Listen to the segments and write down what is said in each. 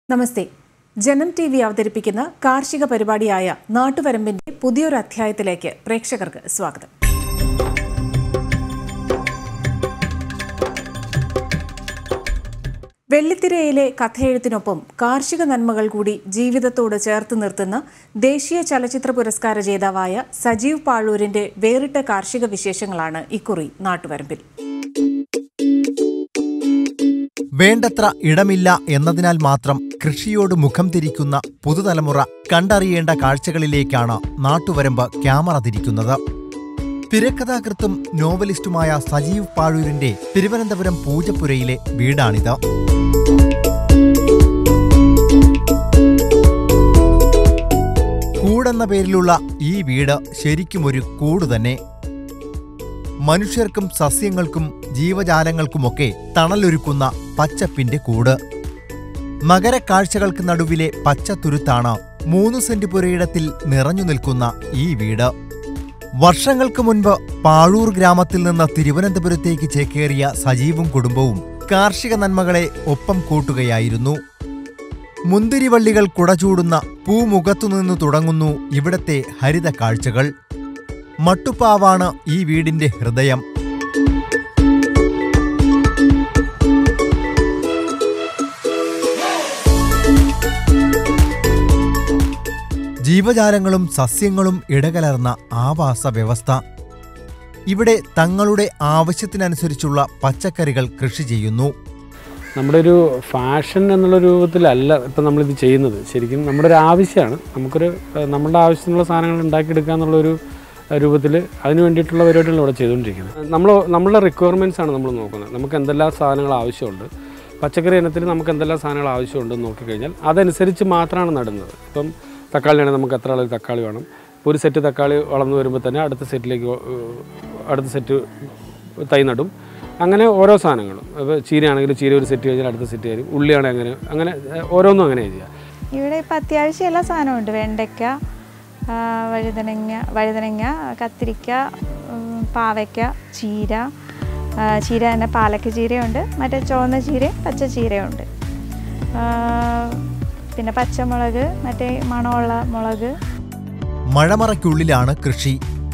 നമസ്തേ ജനം T V അവതരിപ്പിക്കുന്ന കാർഷിക പരിപാടിയായ നാട്ടുവരമ്പിന്റെ പുതിയൊരു അധ്യായത്തിലേക്ക് പ്രേക്ഷകർക്ക് സ്വാഗതം വെള്ളിത്തിരയിലെ കഥയെഴുത്തിനൊപ്പം കാർഷിക നന്മകൾ കൂടി ജീവിതത്തോട് ചേർത്ത് നിർത്തുന്ന ദേശീയ ചലച്ചിത്ര പുരസ്കാര ജേതാവായ സജീവ് പാഴൂരിന്റെ വേറിട്ട കാർഷിക വിശേഷങ്ങളാണ് ഇക്കുറി നാട്ടുവരമ്പിൽ വേണ്ടത്ര ഇടമില്ല എന്നതിനാൽ മാത്രം കൃഷിയോട് മുഖം തിരിക്കുന്ന പുതുതലമുറ കണ്ടറിയേണ്ട കാഴ്ചകളിലേക്കാണ് നാട്ടുവരമ്പ് ക്യാമറ തിരിക്കുന്നത് തിരക്കഥാകൃത്തും നോവലിസ്റ്റുമായ സജീവ് പാഴൂരിന്റെ തിരുവനന്തപുരം പൂജപ്പുരയിലെ വീടാണിത് കൂടെന്ന പേരിലുള്ള ഈ വീട് ശരിക്കും ഒരു കൂട് തന്നെ മനുഷ്യർക്കും സസ്യങ്ങൾക്കും ജീവജാലങ്ങൾക്കുമൊക്കെ തണലൊരുക്കുന്ന പച്ചപ്പിന്റെ കൂട് നഗരക്കാഴ്ചകൾക്ക് നടുവിലെ പച്ചത്തുരുത്താണ് മൂന്ന് സെന്റ് പുരയിടത്തിൽ നിറഞ്ഞു നിൽക്കുന്ന ഈ വീട് വർഷങ്ങൾക്ക് മുൻപ് പാഴൂർ ഗ്രാമത്തിൽ നിന്ന് തിരുവനന്തപുരത്തേക്ക് ചേക്കേറിയ സജീവും കുടുംബവും കാർഷിക നന്മകളെ ഒപ്പം കൂട്ടുകയായിരുന്നു മുന്തിരിവള്ളികൾ കുടചൂടുന്ന പൂമുഖത്തുനിന്നു തുടങ്ങുന്നു ഇവിടത്തെ ഹരിത കാഴ്ചകൾ മട്ടുപ്പാവാണ് ഈ വീടിന്റെ ഹൃദയം ജീവജാലങ്ങളും സസ്യങ്ങളും ഇടകലർന്ന ആവാസ വ്യവസ്ഥ ഇവിടെ തങ്ങളുടെ ആവശ്യത്തിനനുസരിച്ചുള്ള പച്ചക്കറികൾ കൃഷി ചെയ്യുന്നു നമ്മുടെ ഒരു ഫാഷൻ എന്നുള്ള രൂപത്തിലല്ല ഇപ്പം നമ്മളിത് ചെയ്യുന്നത് ശരിക്കും നമ്മുടെ ഒരു ആവശ്യമാണ് നമുക്കൊരു ഏഹ്, നമ്മുടെ ആവശ്യത്തിനുള്ള സാധനങ്ങൾ ഉണ്ടാക്കിയെടുക്കുക എന്നുള്ളൊരു രൂപത്തിൽ അതിന് വേണ്ടിയിട്ടുള്ള പരിപാടികൾ ഇവിടെ ചെയ്തുകൊണ്ടിരിക്കുന്നത് നമ്മൾ നമ്മളുടെ റിക്വയർമെൻറ്റ്സ് ആണ് നമ്മൾ നോക്കുന്നത് നമുക്ക് എന്തെല്ലാം സാധനങ്ങൾ ആവശ്യമുണ്ട് പച്ചക്കറി ഇനത്തിൽ നമുക്ക് എന്തെല്ലാം സാധനങ്ങൾ ആവശ്യമുണ്ട് എന്ന് നോക്കിക്കഴിഞ്ഞാൽ അതനുസരിച്ച് മാത്രമാണ് നടുന്നത് ഇപ്പം തക്കാളിയാണെങ്കിൽ നമുക്ക് എത്ര അളവ് തക്കാളി വേണം ഒരു സെറ്റ് തക്കാളി വളർന്നു വരുമ്പോൾ തന്നെ അടുത്ത സെറ്റിലേക്ക് ഏഹ്, അടുത്ത സെറ്റ് തൈ നടും അങ്ങനെ ഓരോ സാധനങ്ങളും ഇപ്പോൾ ചീരയാണെങ്കിൽ ചീര ഒരു സെറ്റ് കഴിഞ്ഞാൽ അടുത്ത സെറ്റ് വരും ഉള്ളിയാണെങ്കിൽ അങ്ങനെ അങ്ങനെ ഏഹ്, ഓരോന്നും അങ്ങനെ ചെയ്യുക ഇവിടെ ഇപ്പം അത്യാവശ്യം എല്ലാ സാധനവും ഉണ്ട് വെണ്ടയ്ക്ക ആ, വഴുതനങ്ങ വഴുതനങ്ങ കത്തിരിക്ക ഉം, പാവയ്ക്ക ചീര ആ, ചീര തന്നെ പാലക്ക ചീരയുണ്ട് മറ്റേ ചുവന്ന ചീരയും പച്ച ചീരയുണ്ട് ആ, പിന്നെ പച്ചമുളക് മറ്റേ മണമുള്ള മുളക് മഴമറയ്ക്കുള്ളിലാണ് കൃഷി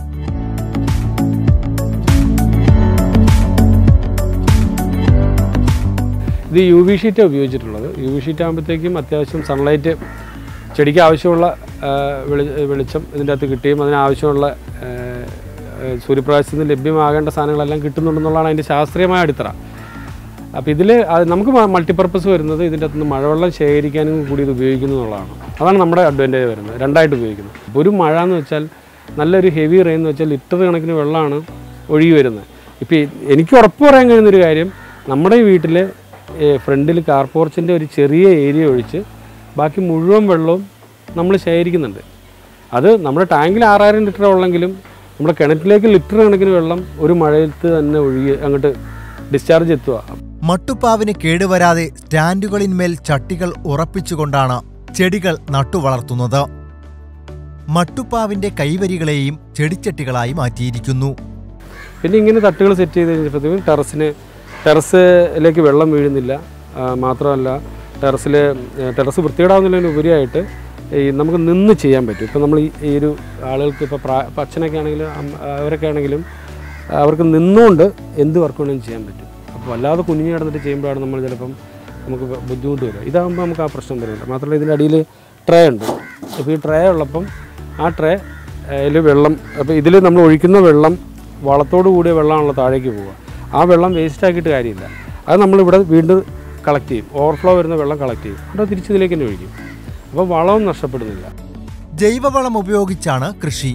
ഇത് യു വി ഷീറ്റാണ് ഉപയോഗിച്ചിട്ടുള്ളത് യു വി ഷീറ്റ് ആകുമ്പോഴത്തേക്കും അത്യാവശ്യം സൺലൈറ്റ് ചെടിക്ക് ആവശ്യമുള്ള ആ, വെളി വെളിച്ചം ഇതിൻ്റെ അകത്ത് കിട്ടുകയും അതിനാവശ്യമുള്ള ആ, ആ, സൂര്യപ്രകാശത്തിൽ നിന്ന് ലഭ്യമാകേണ്ട സാധനങ്ങളെല്ലാം കിട്ടുന്നുണ്ടെന്നുള്ളതാണ് അതിൻ്റെ ശാസ്ത്രീയമായ അടിത്തറ അപ്പോൾ ഇതിൽ നമുക്ക് മൾട്ടിപ്പർപ്പസ് വരുന്നത് ഇതിൻ്റെ അകത്തുനിന്ന് മഴവെള്ളം ശേഖരിക്കാനും കൂടി ഇത് ഉപയോഗിക്കുന്നു എന്നുള്ളതാണ് അതാണ് നമ്മുടെ അഡ്വാൻറ്റേജ് വരുന്നത് രണ്ടായിട്ട് ഉപയോഗിക്കുന്നത് അപ്പോൾ ഒരു മഴ എന്ന് വെച്ചാൽ നല്ലൊരു ഹെവി റെയിൻ എന്ന് വെച്ചാൽ ലിറ്റർ കണക്കിന് വെള്ളമാണ് ഒഴുകി വരുന്നത് ഇപ്പോൾ എനിക്ക് ഉറപ്പ് പറയാൻ കഴിയുന്നൊരു കാര്യം നമ്മുടെ ഈ വീട്ടിൽ ഫ്രണ്ടിൽ കാർ പോർച്ചിൻ്റെ ഒരു ചെറിയ ഏരിയ ഒഴിച്ച് ബാക്കി മുഴുവൻ വെള്ളവും നമ്മൾ ശേഖരിക്കുന്നുണ്ട് അത് നമ്മുടെ ടാങ്കിൽ ആറായിരം ലിറ്റർ ഉള്ളെങ്കിലും നമ്മുടെ കിണറ്റിലേക്ക് ലിറ്റർ കണക്കിന് വെള്ളം ഒരു മഴയത്ത് തന്നെ ഒഴുകി അങ്ങോട്ട് ഡിസ്ചാർജ് എത്തുക മട്ടുപ്പാവിന് കേടുവരാതെ സ്റ്റാൻഡുകളിന്മേൽ ചട്ടികൾ ഉറപ്പിച്ചുകൊണ്ടാണ് ചെടികൾ നട്ടുവളർത്തുന്നത് മട്ടുപ്പാവിന്റെ കൈവരികളെയും ചെടിച്ചട്ടികളായി മാറ്റിയിരിക്കുന്നു പിന്നെ ഇങ്ങനെ തട്ടുകൾ സെറ്റ് ചെയ്ത് കഴിഞ്ഞപ്പോഴത്തേക്കും ടെറസിന് ടെറസിലേക്ക് വെള്ളം വീഴുന്നില്ല ആ, മാത്രമല്ല ടെറസിൽ ടെറസ് വൃത്തികേടാവുന്നതിന് ഉപരിയായിട്ട് ഈ നമുക്ക് നിന്ന് ചെയ്യാൻ പറ്റും ഇപ്പം നമ്മൾ ഈ ഈ ഒരു ആളുകൾക്ക് ഇപ്പോൾ പ്രാ ഇപ്പം അച്ഛനൊക്കെ ആണെങ്കിലും അമ്മ- അവരൊക്കെ ആണെങ്കിലും അവർക്ക് നിന്നുകൊണ്ട് എന്ത് വർക്ക് വേണമെങ്കിലും ചെയ്യാൻ പറ്റും അപ്പോൾ വല്ലാതെ കുഞ്ഞു കിടന്നിട്ട് ചെയ്യുമ്പോഴാണ് നമ്മൾ ചിലപ്പം നമുക്ക് ബ- ബുദ്ധിമുട്ട് വരിക ഇതാകുമ്പോൾ നമുക്ക് ആ പ്രശ്നം വരില്ല മാത്രമല്ല ഇതിൻ്റെ അടിയിൽ ട്രേ ഉണ്ട് അപ്പോൾ ഈ ട്രേ ഉള്ളപ്പം ആ ട്രേ അതിൽ വെള്ളം അപ്പോൾ ഇതിൽ നമ്മൾ ഒഴിക്കുന്ന വെള്ളം വളത്തോട് കൂടിയ വെള്ളമാണല്ലോ താഴേക്ക് പോവുക ആ വെള്ളം വേസ്റ്റ് ആക്കിയിട്ട് കാര്യമില്ല അത് നമ്മളിവിടെ വീണ്ടും കളക്ട് ചെയ്യും ഓവർഫ്ലോ വരുന്ന വെള്ളം കളക്ട് ചെയ്യും എന്നിട്ട് തിരിച്ച് ഇതിലേക്ക് തന്നെ ഒഴിക്കും അപ്പോൾ വളവും നഷ്ടപ്പെടുന്നില്ല ജൈവവളം ഉപയോഗിച്ചാണ് കൃഷി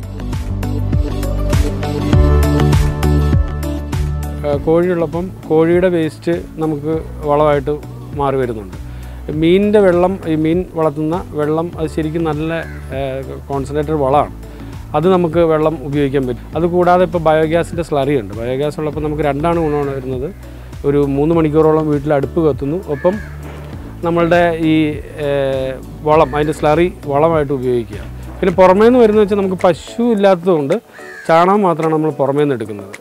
ആ, കോഴിയുള്ളപ്പം കോഴിയുടെ വേസ്റ്റ് നമുക്ക് വളമായിട്ട് മാറി വരുന്നുണ്ട് മീനിൻ്റെ വെള്ളം ഈ മീൻ വളർത്തുന്ന വെള്ളം അത് ശരിക്കും നല്ല കോൺസെൻട്രേറ്റഡ് വളമാണ് അത് നമുക്ക് വെള്ളം ഉപയോഗിക്കാൻ പറ്റും അതുകൂടാതെ ഇപ്പോൾ ബയോഗ്യാസിൻ്റെ സ്ലറി ഉണ്ട് ബയോഗ്യാസ് ഉള്ളപ്പോൾ നമുക്ക് രണ്ടാണ് ഗുണമാണ് വരുന്നത് ഒരു മൂന്ന് മണിക്കൂറോളം വീട്ടിൽ അടുപ്പ് കത്തുന്നു ഒപ്പം നമ്മളുടെ ഈ ഏഹ്, വളം അതിൻ്റെ സ്ലറി വളമായിട്ട് ഉപയോഗിക്കുക പിന്നെ പുറമേ നിന്ന് വരുന്നത് വെച്ചാൽ നമുക്ക് പശു ഇല്ലാത്തതുകൊണ്ട് ചാണകം മാത്രമാണ് നമ്മൾ പുറമേ നിന്ന് എടുക്കുന്നത്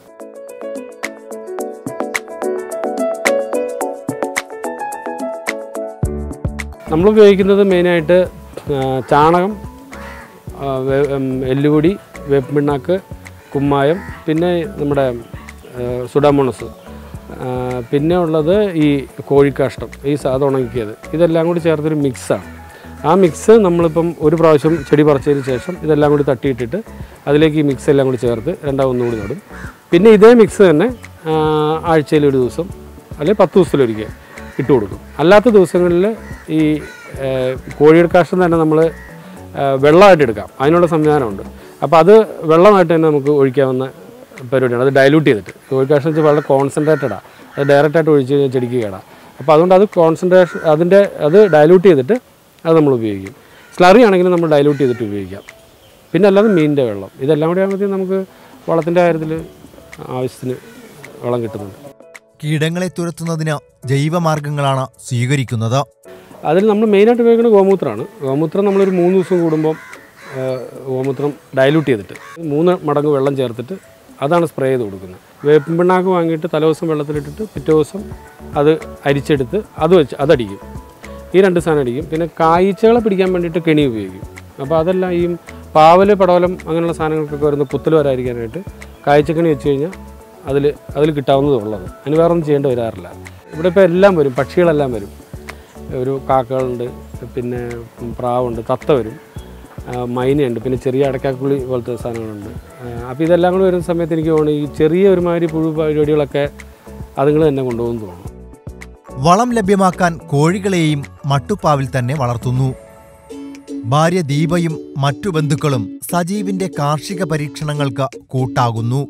നമ്മൾ ഉപയോഗിക്കുന്നത് മെയിനായിട്ട് ആ, ചാണകം ആ, വേ- ഉം, എല്ലുപൊടി വേപ്പിൻ പിണ്ണാക്ക് കുമ്മായം പിന്നെ നമ്മുടെ സുഡാമോണസ് പിന്നെ ഉള്ളത് ഈ കോഴിക്കാഷ്ടം ഈ സാധ ഉണങ്ങിയത് ഇതെല്ലാം കൂടി ചേർത്തൊരു മിക്സാണ് ആ മിക്സ് നമ്മളിപ്പം ഒരു പ്രാവശ്യം ചെടി പറിച്ചതിന് ശേഷം ഇതെല്ലാം കൂടി തട്ടിയിട്ടിട്ട് അതിലേക്ക് ഈ മിക്സ് എല്ലാം കൂടി ചേർത്ത് രണ്ടാമത് ഒന്നുകൂടി നടും പിന്നെ ഇതേ മിക്സ് തന്നെ ആഴ്ചയിൽ ഒരു ദിവസം അല്ലെങ്കിൽ പത്ത് ദിവസത്തിലൊരിക്കൽ ഇട്ട് കൊടുക്കും അല്ലാത്ത ദിവസങ്ങളിൽ ഈ ആ, കോഴിയുടെ കാഷ്ടം തന്നെ നമ്മൾ വെള്ളമായിട്ട് എടുക്കാം അതിനുള്ള സംവിധാനമുണ്ട് അപ്പോൾ അത് വെള്ളമായിട്ട് തന്നെ നമുക്ക് ഒഴിക്കാവുന്ന പരിപാടിയാണ് അത് ഡൈലൂട്ട് ചെയ്തിട്ട് കോഴിക്കാഷ്ടം വെച്ചാൽ വളരെ കോൺസെൻട്രേറ്റഡാണ് അത് ഡയറക്റ്റായിട്ട് ഒഴിച്ച് കഴിഞ്ഞാൽ ചെടിക്ക് കേടാം അപ്പോൾ അതുകൊണ്ട് അത് കോൺസെൻട്രേഷൻ അതിൻ്റെ അത് ഡൈലൂട്ട് ചെയ്തിട്ട് അത് നമ്മൾ ഉപയോഗിക്കും സ്ലറി ആണെങ്കിലും നമ്മൾ ഡൈലൂട്ട് ചെയ്തിട്ട് ഉപയോഗിക്കാം പിന്നെ അല്ലാതെ മീനിൻ്റെ വെള്ളം ഇതെല്ലാം കൂടി ആകുമ്പോഴത്തേക്കും നമുക്ക് വളത്തിൻ്റെ കാര്യത്തിൽ ആവശ്യത്തിന് വളം കിട്ടുന്നുണ്ട് കീടങ്ങളെ തുരത്തുന്നതിന് ജൈവമാർഗങ്ങളാണ് സ്വീകരിക്കുന്നത് അതിൽ നമ്മൾ മെയിനായിട്ട് ഉപയോഗിക്കുന്നത് ഗോമൂത്രമാണ് ഗോമൂത്രം നമ്മളൊരു മൂന്ന് ദിവസം കൂടുമ്പം ആ, ഗോമൂത്രം ഡൈലൂട്ട് ചെയ്തിട്ട് മൂന്ന് മടങ്ങ് വെള്ളം ചേർത്തിട്ട് അതാണ് സ്പ്രേ ചെയ്ത് കൊടുക്കുന്നത് വേപ്പിൻ പിണ്ണാക്ക് വാങ്ങിയിട്ട് തലേദിവസം വെള്ളത്തിലിട്ടിട്ട് പിറ്റേ ദിവസം അത് അരിച്ചെടുത്ത് അത് വെച്ച് അതടിക്കും ഈ രണ്ട് സാധനം അടിക്കും പിന്നെ കായ്ച്ചകളെ പിടിക്കാൻ വേണ്ടിയിട്ട് കെണി ഉപയോഗിക്കും അപ്പോൾ അതെല്ലാം ഈ പാവല് പടവലം അങ്ങനെയുള്ള സാധനങ്ങൾക്കൊക്കെ വരുന്ന കുത്തൽ വരാതിരിക്കാനായിട്ട് കായ്ച്ചക്കണി വെച്ച് കഴിഞ്ഞാൽ അതിൽ അതിൽ കിട്ടാവുന്നതേ ഉള്ളത് അതിന് വേറെ ഒന്നും ചെയ്യേണ്ടി വരാറില്ല ഇവിടെ ഇപ്പോൾ എല്ലാം വരും പക്ഷികളെല്ലാം വരും ഒരു കാക്കകളുണ്ട് പിന്നെ പ്രാവുണ്ട് തത്ത വരും ആ, മൈനയുണ്ട് പിന്നെ ചെറിയ അടക്കാക്കുള്ളി പോലത്തെ സാധനങ്ങളുണ്ട് അപ്പോൾ ഇതെല്ലാം കൂടി വരുന്ന സമയത്ത് എനിക്ക് തോന്നുന്നു ഈ ചെറിയ ഒരുമാതിരി പുഴു പരിപാടികളൊക്കെ അതുങ്ങൾ തന്നെ കൊണ്ടുപോകുന്നു തോന്നുന്നു വളം ലഭ്യമാക്കാൻ കോഴികളെയും മട്ടുപ്പാവിൽ തന്നെ വളർത്തുന്നു ഭാര്യ ദീപയും മറ്റു ബന്ധുക്കളും സജീവിന്റെ കാർഷിക പരീക്ഷണങ്ങൾക്ക് കൂട്ടാകുന്നു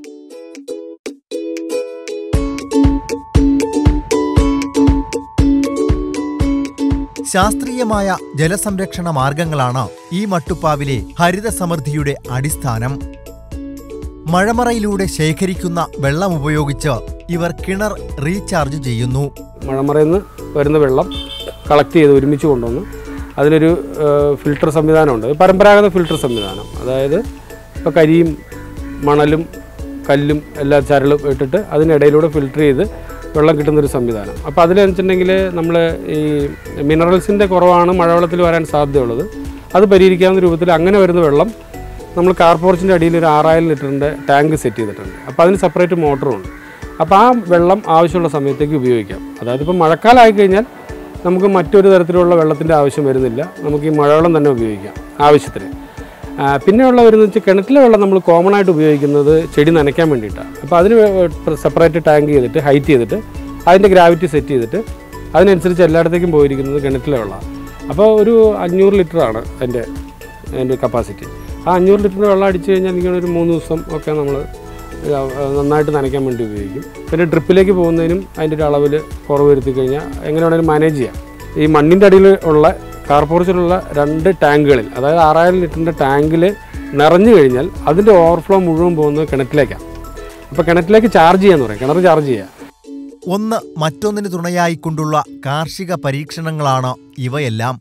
ശാസ്ത്രീയമായ ജലസംരക്ഷണ മാർഗങ്ങളാണ് ഈ മട്ടുപ്പാവിലെ ഹരിത സമൃദ്ധിയുടെ അടിസ്ഥാനം മഴമറയിലൂടെ ശേഖരിക്കുന്ന വെള്ളം ഉപയോഗിച്ച് ഇവർ കിണർ റീചാർജ് ചെയ്യുന്നു മഴമറയിൽ നിന്ന് വരുന്ന വെള്ളം കളക്ട് ചെയ്ത് ഒരുമിച്ച് കൊണ്ടുവന്ന് അതിനൊരു ഫിൽട്ടർ സംവിധാനമുണ്ട് അത് പരമ്പരാഗത ഫിൽട്ടർ സംവിധാനം അതായത് ഇപ്പോൾ കരിയും മണലും കല്ലും എല്ലാ ചരളും ഇട്ടിട്ട് അതിനിടയിലൂടെ ഫിൽട്ടർ ചെയ്ത് വെള്ളം കിട്ടുന്നൊരു സംവിധാനം അപ്പോൾ അതിൽ വെച്ചിട്ടുണ്ടെങ്കിൽ നമ്മൾ ഈ മിനറൽസിൻ്റെ കുറവാണ് മഴവെള്ളത്തിൽ വരാൻ സാധ്യതയുള്ളത് അത് പരിഹരിക്കാവുന്ന രൂപത്തിൽ അങ്ങനെ വരുന്ന വെള്ളം നമ്മൾ കാർപോർച്ചിൻ്റെ അടിയിൽ ഒരു ആറായിരം ലിറ്ററിൻ്റെ ടാങ്ക് സെറ്റ് ചെയ്തിട്ടുണ്ട് അപ്പോൾ അതിന് സെപ്പറേറ്റ് മോട്ടറും ഉണ്ട് അപ്പോൾ ആ വെള്ളം ആവശ്യമുള്ള സമയത്തേക്ക് ഉപയോഗിക്കാം അതായത് ഇപ്പോൾ മഴക്കാലമായി കഴിഞ്ഞാൽ നമുക്ക് മറ്റൊരു തരത്തിലുള്ള വെള്ളത്തിൻ്റെ ആവശ്യം വരുന്നില്ല നമുക്ക് ഈ മഴവെള്ളം തന്നെ ഉപയോഗിക്കാം ആവശ്യത്തിന് ആ, പിന്നെയുള്ള വരുന്നത് വെച്ചാൽ കിണറ്റിലെ വെള്ളം നമ്മൾ കോമൺ ആയിട്ട് ഉപയോഗിക്കുന്നത് ചെടി നനയ്ക്കാൻ വേണ്ടിയിട്ടാണ് അപ്പോൾ അതിന് സെപ്പറേറ്റ് ടാങ്ക് ചെയ്തിട്ട് ഹൈറ്റ് ചെയ്തിട്ട് അതിൻ്റെ ഗ്രാവിറ്റി സെറ്റ് ചെയ്തിട്ട് അതിനനുസരിച്ച് എല്ലായിടത്തേക്കും പോയിരിക്കുന്നത് കിണറ്റിലെ വെള്ളമാണ് അപ്പോൾ ഒരു അഞ്ഞൂറ് ലിറ്ററാണ് അതിൻ്റെ അതിൻ്റെ കപ്പാസിറ്റി ആ അഞ്ഞൂറ് ലിറ്റർ വെള്ളം അടിച്ചു കഴിഞ്ഞാൽ എനിക്ക് ഒരു മൂന്ന് ദിവസം ഒക്കെ നമ്മൾ നന്നായിട്ട് നനയ്ക്കാൻ വേണ്ടി ഉപയോഗിക്കും പിന്നെ ഡ്രിപ്പിലേക്ക് പോകുന്നതിനും അതിൻ്റെ ഒരു അളവിൽ കുറവ് വരുത്തി കഴിഞ്ഞാൽ എങ്ങനെ വേണമെങ്കിലും മാനേജ് ചെയ്യാം ഈ മണ്ണിൻ്റെ അടിയിൽ ഉള്ള കാർപോറേഷനുള്ള രണ്ട് ടാങ്കുകളിൽ അതായത് ആറായിരം ലിറ്ററിൻ്റെ ടാങ്കിൽ നിറഞ്ഞു കഴിഞ്ഞാൽ അതിൻ്റെ ഓവർഫ്ലോ മുഴുവൻ പോകുന്നത് കിണറ്റിലേക്കാണ് അപ്പോൾ കിണറ്റിലേക്ക് ചാർജ് ചെയ്യാന്ന് പറയും കിണർ ചാർജ് ചെയ്യുക ഒന്ന് മറ്റൊന്നിന് തുണയായിക്കൊണ്ടുള്ള കാർഷിക പരീക്ഷണങ്ങളാണ് ഇവയെല്ലാം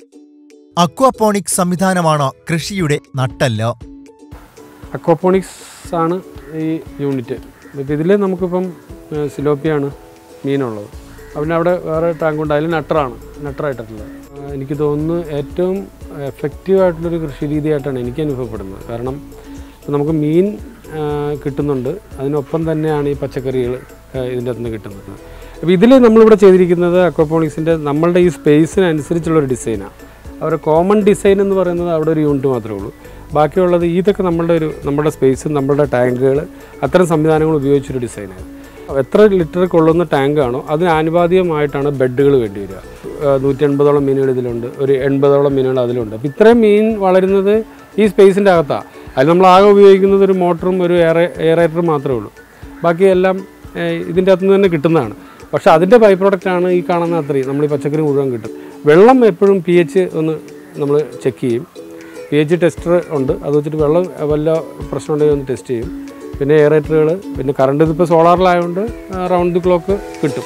അക്വാപോണിക് സംവിധാനമാണ് കൃഷിയുടെ നട്ടല്ല അക്വാപോണിക്സ് ആണ് ഈ യൂണിറ്റ് അപ്പോൾ ഇതിൽ നമുക്കിപ്പം ഏഹ്, സിലോപ്പിയാണ് മീനുള്ളത് പിന്നെ അവിടെ വേറെ ടാങ്ക് ഉണ്ട് അതിൽ നട്ടറാണ് നട്ടറായിട്ടുള്ളത് ഏഹ്, എനിക്ക് തോന്നുന്നു ഏറ്റവും എഫക്റ്റീവ് ആയിട്ടുള്ളൊരു കൃഷി രീതിയായിട്ടാണ് എനിക്ക് അനുഭവപ്പെടുന്നത് കാരണം ഇപ്പം നമുക്ക് മീൻ ഏഹ്, കിട്ടുന്നുണ്ട് അതിനൊപ്പം തന്നെയാണ് ഈ പച്ചക്കറികൾ ഏഹ്, ഇതിൻ്റെ അകത്ത് നിന്ന് കിട്ടുന്നത് അപ്പോൾ ഇതിൽ നമ്മളിവിടെ ചെയ്തിരിക്കുന്നത് അക്വാപോണിക്സിൻ്റെ നമ്മളുടെ ഈ സ്പേസിനനുസരിച്ചുള്ളൊരു ഡിസൈനാണ് അവരുടെ കോമൺ ഡിസൈൻ എന്ന് പറയുന്നത് അവിടെ ഒരു യൂണിറ്റ് മാത്രമേ ഉള്ളൂ ബാക്കിയുള്ളത് ഇതൊക്കെ നമ്മളുടെ ഒരു നമ്മുടെ സ്പേസ് നമ്മളുടെ ടാങ്കുകൾ അത്തരം സംവിധാനങ്ങൾ ഉപയോഗിച്ചൊരു ഡിസൈനാണ് എത്ര ലിറ്റർ കൊള്ളുന്ന ടാങ്കാണോ അതിന് ആനുപാതികമായിട്ടാണ് ബെഡുകൾ വേണ്ടി വരിക നൂറ്റി എൺപതോളം മീനുകൾ ഇതിലുണ്ട് ഒരു എൺപതോളം മീനുകൾ അതിലുണ്ട് അപ്പോൾ ഇത്രയും മീൻ വളരുന്നത് ഈ സ്പേസിൻ്റെ അകത്താണ് അതിൽ നമ്മൾ ആകെ ഉപയോഗിക്കുന്നത് ഒരു മോട്ടറും ഒരു എയർ എയറേറ്ററും മാത്രമേ ഉള്ളൂ ബാക്കി എല്ലാം ഏഹ്, ഇതിൻ്റെ അകത്തുനിന്ന് തന്നെ കിട്ടുന്നതാണ് പക്ഷേ അതിൻ്റെ ബൈ പ്രോഡക്റ്റാണ് ഈ കാണുന്ന അത്രയും നമ്മൾ ഈ പച്ചക്കറി മുഴുവൻ കിട്ടും വെള്ളം എപ്പോഴും പി എച്ച് ഒന്ന് നമ്മൾ ചെക്ക് ചെയ്യും പി എച്ച് ടെസ്റ്റർ ഉണ്ട് അത് വെച്ചിട്ട് വെള്ളം വല്ല പ്രശ്നമുണ്ടെങ്കിൽ ഒന്ന് ടെസ്റ്റ് ചെയ്യും പിന്നെ എയറേറ്ററുകൾ പിന്നെ കറണ്ട് ഇതിപ്പോൾ സോളാറിലായതുകൊണ്ട് റൗണ്ട് ദി ക്ലോക്ക് കിട്ടും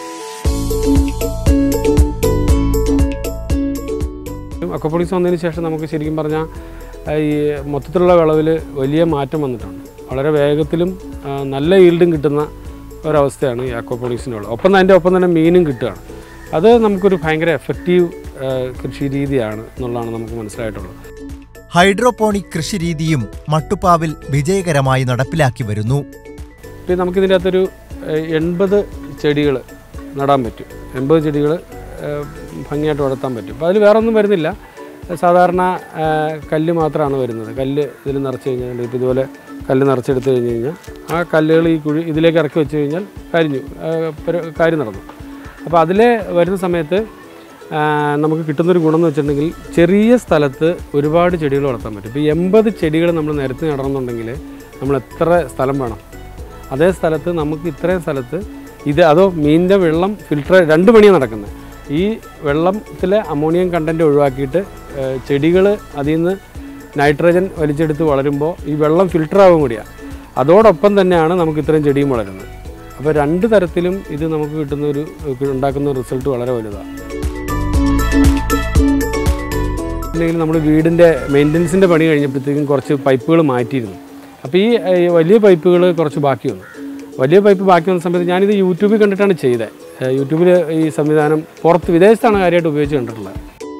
അക്വപ്പോണിക്സ് വന്നതിന് ശേഷം നമുക്ക് ശരിക്കും പറഞ്ഞാൽ ഈ മൊത്തത്തിലുള്ള വിളവിൽ വലിയ മാറ്റം വന്നിട്ടുണ്ട് വളരെ വേഗത്തിലും ആ, നല്ല ഈൽഡും കിട്ടുന്ന ഒരവസ്ഥയാണ് ഈ അക്വപ്പോണിക്സിൻ്റെ ഉള്ളത് ഒപ്പം അതിൻ്റെ ഒപ്പം തന്നെ മീനും കിട്ടുകയാണ് അത് നമുക്കൊരു ഭയങ്കര എഫക്റ്റീവ് ആ, കൃഷി രീതിയാണ് എന്നുള്ളതാണ് നമുക്ക് മനസ്സിലായിട്ടുള്ളത് ഹൈഡ്രോപോണിക് കൃഷിരീതിയും മട്ടുപ്പാവിൽ വിജയകരമായി നടപ്പിലാക്കി വരുന്നു പിന്നെ നമുക്കിതിൻ്റെ അകത്തൊരു എൺപത് ചെടികൾ നടാൻ പറ്റും എൺപത് ചെടികൾ ഭംഗിയായിട്ട് വളർത്താൻ പറ്റും അപ്പോൾ അതിൽ വേറെ ഒന്നും വരുന്നില്ല സാധാരണ ആ, കല്ല് മാത്രമാണ് വരുന്നത് കല്ല് ഇതിൽ നിറച്ച് കഴിഞ്ഞാൽ ഇപ്പോൾ ഇതുപോലെ കല്ല് നിറച്ചെടുത്ത് കഴിഞ്ഞ് കഴിഞ്ഞാൽ ആ കല്ലുകൾ ഈ കുഴി ഇതിലേക്ക് ഇറക്കി വെച്ച് കഴിഞ്ഞാൽ കരിഞ്ഞു ആ, പരി- കാര്യം നടന്നു അപ്പോൾ അതിൽ വരുന്ന സമയത്ത് ആ, നമുക്ക് കിട്ടുന്നൊരു ഗുണം എന്ന് വെച്ചിട്ടുണ്ടെങ്കിൽ ചെറിയ സ്ഥലത്ത് ഒരുപാട് ചെടികൾ വളർത്താൻ പറ്റും ഇപ്പോൾ എൺപത് ചെടികൾ നമ്മൾ നിരത്തി നടണമെന്നുണ്ടെങ്കിൽ നമ്മൾ എത്ര സ്ഥലം വേണം അതേ സ്ഥലത്ത് നമുക്ക് ഇത്രയും സ്ഥലത്ത് ഇത് അതോ മീനിൻ്റെ വെള്ളം ഫിൽട്ടർ രണ്ട് പണിയാണ് നടക്കുന്നത് ഈ വെള്ളത്തിലെ അമോണിയം കണ്ടൻറ്റ് ഒഴിവാക്കിയിട്ട് ചെടികൾ അതിൽ നിന്ന് നൈട്രജൻ വലിച്ചെടുത്ത് വളരുമ്പോൾ ഈ വെള്ളം ഫിൽട്ടർ ആവും കൂടിയാണ് അതോടൊപ്പം തന്നെയാണ് നമുക്ക് ഇത്രയും ചെടിയും വളരുന്നത് അപ്പോൾ രണ്ട് തരത്തിലും ഇത് നമുക്ക് കിട്ടുന്ന ഒരു ഉണ്ടാക്കുന്ന റിസൾട്ട് വളരെ വലുതാണ് അല്ലെങ്കിൽ നമ്മൾ വീടിൻ്റെ മെയിൻ്റനൻസിൻ്റെ പണി കഴിഞ്ഞപ്പോഴത്തേക്കും കുറച്ച് പൈപ്പുകൾ മാറ്റിയിരുന്നു അപ്പോൾ ഈ ഏഹ്, വലിയ പൈപ്പുകൾ കുറച്ച് ബാക്കി വന്നു വലിയ പൈപ്പ് ബാക്കി വന്ന സമയത്ത് ഞാനിത് യൂട്യൂബിൽ കണ്ടിട്ടാണ് ചെയ്തത് ഏഹ്, യൂട്യൂബിൽ ഈ സംവിധാനം പുറത്ത് വിദേശത്താണ് കാര്യമായിട്ട് ഉപയോഗിച്ച് കണ്ടിട്ടുള്ളത്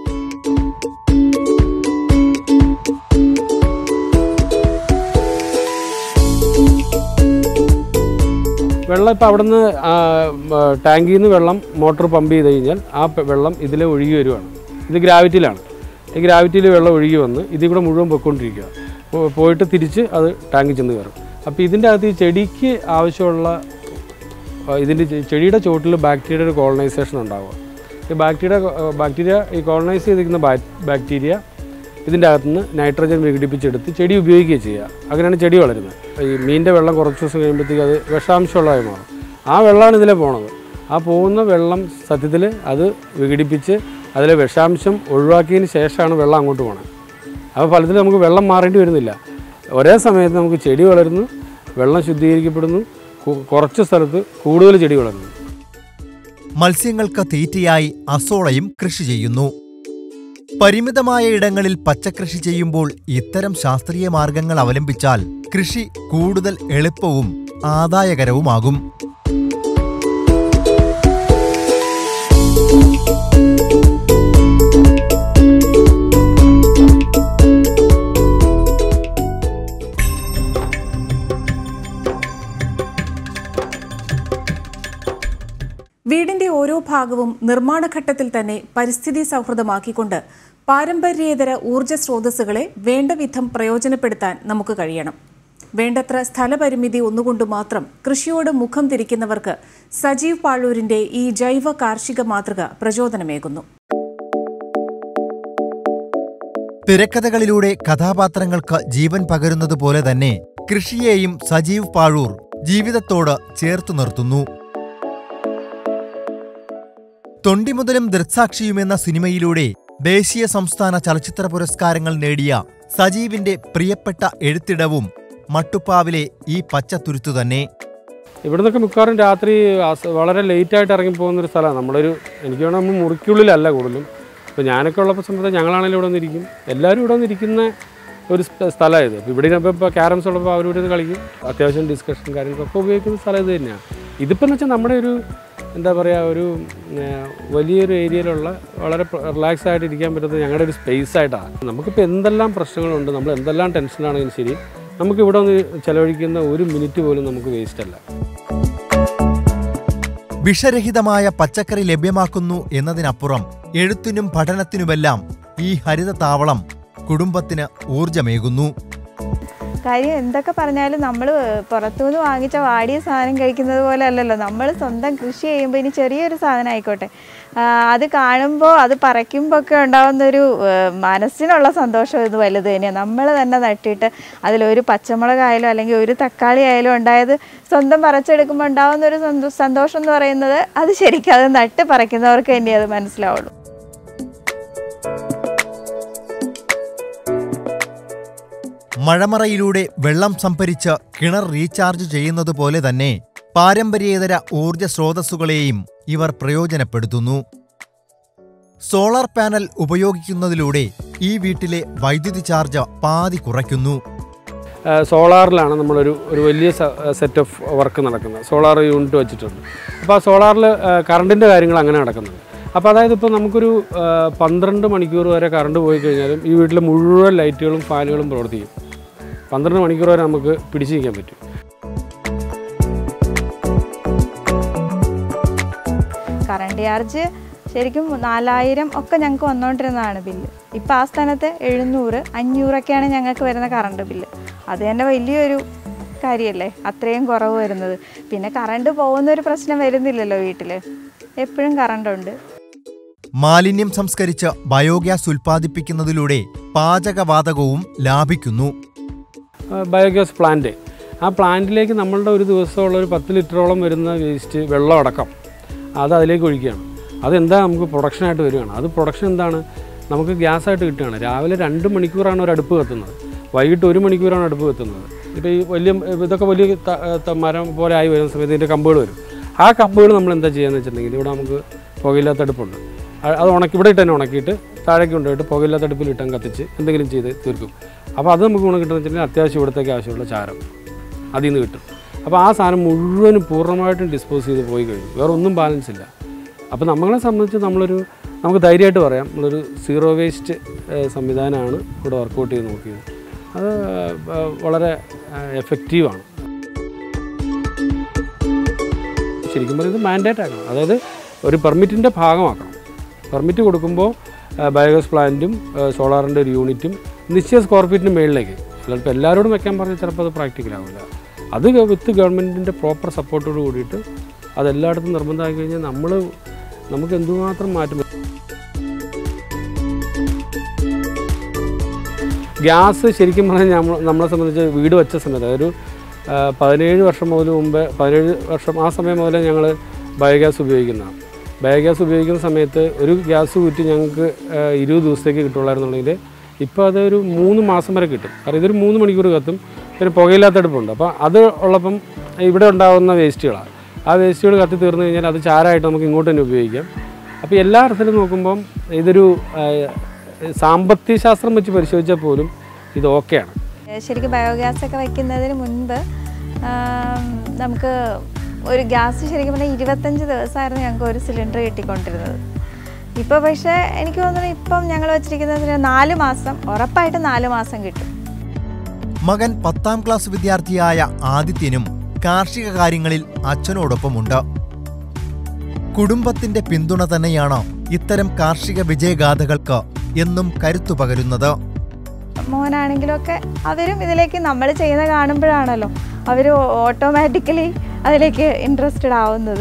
വെള്ളം ഇപ്പോൾ അവിടുന്ന് ടാങ്കിൽ നിന്ന് വെള്ളം മോട്ടോർ പമ്പ് ചെയ്ത് കഴിഞ്ഞാൽ ആ പ- വെള്ളം ഇതിലെ ഒഴുകി വരുവാണ് ഇത് ഗ്രാവിറ്റിയിലാണ് ഈ ഗ്രാവിറ്റിയിൽ വെള്ളം ഒഴുകി വന്ന് ഇതിൽ കൂടെ മുഴുവൻ പൊയ്ക്കൊണ്ടിരിക്കുക പോ- പോയിട്ട് തിരിച്ച് അത് ടാങ്കിൽ ചെന്ന് കയറും അപ്പോൾ ഇതിൻ്റെ അകത്ത് ഈ ചെടിക്ക് ആവശ്യമുള്ള ആ, ഇതിൻ്റെ ചെ- ചെടിയുടെ ചുവട്ടിൽ ബാക്ടീരിയയുടെ ഒരു കോളനൈസേഷൻ ഉണ്ടാവുക ഈ ബാക്ടീരിയ ബാക്ടീരിയ ഈ കോളനൈസ് ചെയ്തിരിക്കുന്ന ബാക്ടീരിയ ഇതിൻ്റെ അകത്തുനിന്ന് നൈട്രജൻ വിഘടിപ്പിച്ചെടുത്ത് ചെടി ഉപയോഗിക്കുകയും ചെയ്യുക അങ്ങനെയാണ് ചെടി വളരുന്നത് ഈ മീനിൻ്റെ വെള്ളം കുറച്ച് ദിവസം കഴിയുമ്പോഴത്തേക്ക് അത് വിഷാംശമുള്ളതായി മാറും ആ വെള്ളമാണ് ഇതിലെ പോണത് ആ പോകുന്ന വെള്ളം സത്യത്തിൽ അത് വിഘടിപ്പിച്ച് അതിലെ വിഷാംശം ഒഴിവാക്കിയതിന് ശേഷമാണ് വെള്ളം അങ്ങോട്ട് പോകണത് അപ്പോൾ ഫലത്തിൽ നമുക്ക് വെള്ളം മാറേണ്ടി വരുന്നില്ല ഒരേ സമയത്ത് നമുക്ക് ചെടി വളരുന്നു വെള്ളം ശുദ്ധീകരിക്കപ്പെടുന്നു കു- കുറച്ച് സ്ഥലത്ത് കൂടുതൽ ചെടി വളരുന്നു മത്സ്യങ്ങൾക്ക് തീറ്റയായി അസോളയും കൃഷി ചെയ്യുന്നു പരിമിതമായ ഇടങ്ങളിൽ പച്ചക്കൃഷി ചെയ്യുമ്പോൾ ഇത്തരം ശാസ്ത്രീയ മാർഗങ്ങൾ അവലംബിച്ചാൽ കൃഷി കൂടുതൽ എളുപ്പവും ആദായകരവുമാകും വീടിന്റെ ഓരോ ഭാഗവും നിർമ്മാണഘട്ടത്തിൽ തന്നെ പരിസ്ഥിതി സൗഹൃദമാക്കിക്കൊണ്ട് പാരമ്പര്യേതര ഊർജ്ജ സ്രോതസ്സുകളെ വേണ്ട വിധം പ്രയോജനപ്പെടുത്താൻ നമുക്ക് കഴിയണം വേണ്ടത്ര സ്ഥലപരിമിതി ഒന്നുകൊണ്ട് മാത്രം കൃഷിയോട് മുഖം തിരിക്കുന്നവർക്ക് സജീവ് പാഴൂരിന്റെ ഈ ജൈവ കാർഷിക മാതൃക പ്രചോദനമേകുന്നു തിരക്കഥകളിലൂടെ കഥാപാത്രങ്ങൾക്ക് ജീവൻ പകരുന്നതുപോലെ തന്നെ കൃഷിയെയും സജീവ് പാഴൂർ ജീവിതത്തോട് ചേർത്തു നിർത്തുന്നു തൊണ്ടിമുതലും ദൃക്സാക്ഷിയുമെന്ന സിനിമയിലൂടെ ദേശീയ സംസ്ഥാന ചലച്ചിത്ര പുരസ്കാരങ്ങൾ നേടിയ സജീവിന്റെ പ്രിയപ്പെട്ട എഴുത്തിടവും മട്ടുപ്പാവിലെ ഈ പച്ചത്തുരുത്തു തന്നെ ഇവിടുന്നൊക്കെ മിക്കവാറും രാത്രി അസ- വളരെ ലേറ്റായിട്ട് ഇറങ്ങി പോകുന്ന ഒരു സ്ഥലമാണ് നമ്മളൊരു എനിക്ക് വേണം നമ്മൾ മുറിക്കുള്ളിലല്ല കൂടുതലും ഇപ്പോൾ ഞാനൊക്കെ ഉള്ളപ്പോൾ സമയത്ത് ഞങ്ങളാണെങ്കിലും ഇവിടെ വന്നിരിക്കും എല്ലാവരും ഇവിടെ വന്നിരിക്കുന്ന ഒരു സ്ഥലമായത് ഇപ്പോൾ ഇവിടെ ഇപ്പോൾ ഇപ്പോൾ ക്യാരംസ് ഉള്ളപ്പോൾ അവരിവിടെ നിന്ന് കളിക്കും അത്യാവശ്യം ഡിസ്കഷൻ കാര്യങ്ങളൊക്കെ ഉപയോഗിക്കുന്ന സ്ഥലം ഇത് തന്നെയാണ് ഇതിപ്പോൾ എന്ന് വെച്ചാൽ നമ്മുടെ ഒരു എന്താ പറയുക ഒരു ഏർ, വലിയൊരു ഏരിയയിലുള്ള വളരെ റിലാക്സ് ആയിട്ട് ഇരിക്കാൻ പറ്റുന്ന ഞങ്ങളുടെ ഒരു സ്പേസ് ആയിട്ടാണ് നമുക്കിപ്പോൾ എന്തെല്ലാം പ്രശ്നങ്ങളുണ്ട് നമ്മൾ എന്തെല്ലാം ടെൻഷനാണെങ്കിലും ശരി നമുക്ക് ഇവിടെ ഒന്ന് ചിലവഴിക്കുന്ന ഒരു മിനിറ്റ് പോലും നമുക്ക് വേസ്റ്റ് അല്ല വിഷരഹിതമായ പച്ചക്കറി ലഭ്യമാക്കുന്നു എന്നതിനപ്പുറം എഴുത്തിനും പഠനത്തിനുമെല്ലാം ഈ ഹരിത താവളം കുടുംബത്തിന് ഊർജമേകുന്നു കാര്യം എന്തൊക്കെ പറഞ്ഞാലും നമ്മൾ പുറത്തുനിന്ന് വാങ്ങിച്ച വാടിയ സാധനം കഴിക്കുന്നത് പോലെ അല്ലല്ലോ നമ്മൾ സ്വന്തം കൃഷി ചെയ്യുമ്പോൾ ഇനി ചെറിയൊരു സാധനം ആയിക്കോട്ടെ ആ, അത് കാണുമ്പോൾ അത് പറിക്കുമ്പോൾ ഒക്കെ ഉണ്ടാകുന്നൊരു ആ, മനസ്സിനുള്ള സന്തോഷം ഇത് വലുത് തന്നെയാണ് നമ്മൾ തന്നെ നട്ടിട്ട് അതിലൊരു പച്ചമുളകായാലും അല്ലെങ്കിൽ ഒരു തക്കാളി ആയാലും ഉണ്ടായത് സ്വന്തം പറിച്ചെടുക്കുമ്പോൾ ഉണ്ടാകുന്ന ഒരു സന്തോ- സന്തോഷം എന്ന് പറയുന്നത് അത് ശരിക്കും അത് നട്ട് പറിക്കുന്നവർക്ക് തന്നെ അത് മനസ്സിലാവുള്ളൂ മഴമറയിലൂടെ വെള്ളം സംഭരിച്ച് കിണർ റീചാർജ് ചെയ്യുന്നത് പോലെ തന്നെ പാരമ്പര്യേതര ഊർജ സ്രോതസ്സുകളെയും ഇവർ പ്രയോജനപ്പെടുത്തുന്നു സോളാർ പാനൽ ഉപയോഗിക്കുന്നതിലൂടെ ഈ വീട്ടിലെ വൈദ്യുതി ചാർജ് പാതി കുറയ്ക്കുന്നു സോളാറിലാണ് നമ്മളൊരു ഒരു വലിയ സെറ്റ് ഓഫ് വർക്ക് നടക്കുന്നത് സോളാർ യൂണിറ്റ് വെച്ചിട്ടുണ്ട് അപ്പോൾ ആ സോളാറിൽ കറണ്ടിൻ്റെ കാര്യങ്ങൾ അങ്ങനെ നടക്കുന്നുണ്ട് അപ്പോൾ അതായത് ഇപ്പോൾ നമുക്കൊരു ആ, പന്ത്രണ്ട് മണിക്കൂർ വരെ കറണ്ട് പോയി കഴിഞ്ഞാലും ഈ വീട്ടിലെ മുഴുവൻ ലൈറ്റുകളും ഫാനുകളും പ്രവർത്തിക്കും പന്ത്രണ്ട് മണിക്കൂർ വരെ നമുക്ക് പിടിച്ചു നിൽക്കാൻ പറ്റും കറണ്ട് ചാർജ് ശരിക്കും നാലായിരം ഒക്കെ ഞങ്ങൾക്ക് വന്നുകൊണ്ടിരുന്നതാണ് ബില്ല് ഇപ്പം ആ സ്ഥാനത്ത് എഴുന്നൂറ് അഞ്ഞൂറൊക്കെയാണ് ഞങ്ങൾക്ക് വരുന്ന കറണ്ട് ബില്ല് അത് തന്നെ വലിയൊരു കാര്യമല്ലേ അത്രയും കുറവ് വരുന്നത് പിന്നെ കറണ്ട് പോകുന്നൊരു പ്രശ്നം വരുന്നില്ലല്ലോ വീട്ടിൽ എപ്പോഴും കറണ്ട് ഉണ്ട് മാലിന്യം സംസ്കരിച്ച് ബയോഗ്യാസ് ഉൽപ്പാദിപ്പിക്കുന്നതിലൂടെ പാചകവാതകവും ലാഭിക്കുന്നു ആ, ബയോഗ്യാസ് പ്ലാന്റ് ആ പ്ലാന്റിലേക്ക് നമ്മളുടെ ഒരു ദിവസമുള്ള ഒരു പത്ത് ലിറ്ററോളം വരുന്ന വേസ്റ്റ് വെള്ളം അടക്കം അത് അതിലേക്ക് ഒഴിക്കുകയാണ് അതെന്താ നമുക്ക് പ്രൊഡക്ഷനായിട്ട് വരികയാണ് അത് പ്രൊഡക്ഷൻ എന്താണ് നമുക്ക് ഗ്യാസായിട്ട് കിട്ടുകയാണ് രാവിലെ രണ്ട് മണിക്കൂറാണ് ഒരു അടുപ്പ് കത്തുന്നത് വൈകിട്ട് ഒരു മണിക്കൂറാണ് അടുപ്പ് കത്തുന്നത് ഇപ്പോൾ ഈ വലിയ ഇതൊക്കെ വലിയ ത- ത- മരം പോലെ ആയി വരുന്ന സമയത്ത് ഇതിൻ്റെ കമ്പുകൾ വരും ആ കമ്പുകൾ നമ്മൾ എന്താ ചെയ്യുകയെന്ന് വെച്ചിട്ടുണ്ടെങ്കിൽ ഇവിടെ നമുക്ക് പുകയില്ലാത്ത അടുപ്പുണ്ട് അ- അത് ഉണക്കി ഇവിടെ ഇട്ട് തന്നെ ഉണക്കിയിട്ട് താഴേക്ക് കൊണ്ടുപോയിട്ട് പുകയില്ലാത്ത അടുപ്പിൽ ഇട്ടം കത്തിച്ച് എന്തെങ്കിലും ചെയ്ത് തീർക്കും അപ്പോൾ അത് നമുക്ക് ഗുണം കിട്ടുന്ന വെച്ചിട്ടുണ്ടെങ്കിൽ അത്യാവശ്യം ഇവിടത്തേക്ക് ആവശ്യമുള്ള ചാരം അതിൽ നിന്ന് കിട്ടും അപ്പോൾ ആ സാധനം മുഴുവനും പൂർണ്ണമായിട്ടും ഡിസ്പോസ് ചെയ്ത് പോയി കഴിഞ്ഞു വേറെ ഒന്നും ബാലൻസ് ഇല്ല അപ്പോൾ നമ്മളെ സംബന്ധിച്ച് നമ്മളൊരു നമുക്ക് ധൈര്യമായിട്ട് പറയാം നമ്മളൊരു സീറോ വേസ്റ്റ് സംവിധാനമാണ് ഇവിടെ വർക്കൗട്ട് ചെയ്ത് നോക്കിയത് അത് ആ, വളരെ എഫക്റ്റീവാണ് ശരിക്കും പറയുന്നത് മാൻഡേറ്റ് ആക്കണം അതായത് ഒരു പെർമിറ്റിൻ്റെ ഭാഗമാക്കണം പെർമിറ്റ് കൊടുക്കുമ്പോൾ ബയോഗ്യാസ് പ്ലാന്റും സോളാറിൻ്റെ ഒരു യൂണിറ്റും നിശ്ചയ സ്ക്വയർ ഫീറ്റിന് മുകളിലേക്ക് ചിലപ്പോൾ എല്ലാവരോടും വെക്കാൻ പറഞ്ഞാൽ ചിലപ്പോൾ അത് പ്രാക്ടിക്കൽ ആവില്ല അത് വിത്ത് ഗവൺമെൻറ്റിൻ്റെ പ്രോപ്പർ സപ്പോർട്ടോട് കൂടിയിട്ട് അത് എല്ലായിടത്തും നിർബന്ധമാക്കി കഴിഞ്ഞാൽ നമ്മൾ നമുക്ക് എന്തുമാത്രം മാറ്റം വരും. ഗ്യാസ് ശരിക്കും പറഞ്ഞാൽ നമ്മൾ നമ്മളെ സംബന്ധിച്ച് വീട് വെച്ച സമയത്ത് ഒരു ആ, പതിനേഴ് വർഷം മുതൽ മുമ്പ് പതിനേഴ് വർഷം ആ സമയം മുതലേ ഞങ്ങൾ ബയോഗ്യാസ് ഉപയോഗിക്കുന്നതാണ് ബയോഗ്യാസ് ഉപയോഗിക്കുന്ന സമയത്ത് ഒരു ഗ്യാസ് കുറ്റി ഞങ്ങൾക്ക് ആ, ഇരുപത് ദിവസത്തേക്ക് കിട്ടുള്ളായിരുന്നുണ്ടെങ്കിൽ ഇപ്പോൾ അതൊരു മൂന്ന് മാസം വരെ കിട്ടും കാരണം ഇതൊരു മൂന്ന് മണിക്കൂർ കത്തും പിന്നെ പുകയില്ലാത്ത അടുപ്പുണ്ട് അപ്പോൾ അത് ഉള്ളപ്പം ഇവിടെ ഉണ്ടാകുന്ന വേസ്റ്റുകളാണ് ആ വേസ്റ്റുകൾ കത്തി തീർന്നു കഴിഞ്ഞാൽ അത് ചാരമായിട്ട് നമുക്ക് ഇങ്ങോട്ട് തന്നെ ഉപയോഗിക്കാം അപ്പോൾ എല്ലാ അർത്ഥത്തിലും നോക്കുമ്പം ഇതൊരു ആ, സാമ്പത്തിക ശാസ്ത്രം വെച്ച് പരിശോധിച്ചാൽ പോലും ഇത് ഓക്കെയാണ് ഏഹ് ശരിക്കും ബയോഗ്യാസ് ഒക്കെ വയ്ക്കുന്നതിന് മുൻപ് ആം, നമുക്ക് ഒരു ഗ്യാസ് ശരിക്കും പറഞ്ഞാൽ ഇരുപത്തഞ്ച് ദിവസമായിരുന്നു ഞങ്ങൾക്ക് ഒരു സിലിണ്ടർ കിട്ടിക്കൊണ്ടിരുന്നത് ഇപ്പോൾ പക്ഷേ എനിക്ക് തോന്നുന്നു ഇപ്പം ഞങ്ങൾ വെച്ചിരിക്കുന്നതിന് നാല് മാസം ഉറപ്പായിട്ട് നാല് മാസം കിട്ടും മകൻ പത്താം ക്ലാസ് വിദ്യാർത്ഥിയായ ആദിത്യനും കാർഷിക കാര്യങ്ങളിൽ അച്ഛനോടൊപ്പമുണ്ട് കുടുംബത്തിന്റെ പിന്തുണ തന്നെയാണ് ഇത്തരം കാർഷിക വിജയഗാഥകൾക്ക് എന്നും കരുത്തു പകരുന്നത് മോനാണെങ്കിലൊക്കെ അവരും ഇതിലേക്ക് നമ്മൾ ചെയ്യുന്ന കാണുമ്പോഴാണല്ലോ അവർ ഓട്ടോമാറ്റിക്കലി അതിലേക്ക് ഇൻട്രസ്റ്റഡ് ആവുന്നത്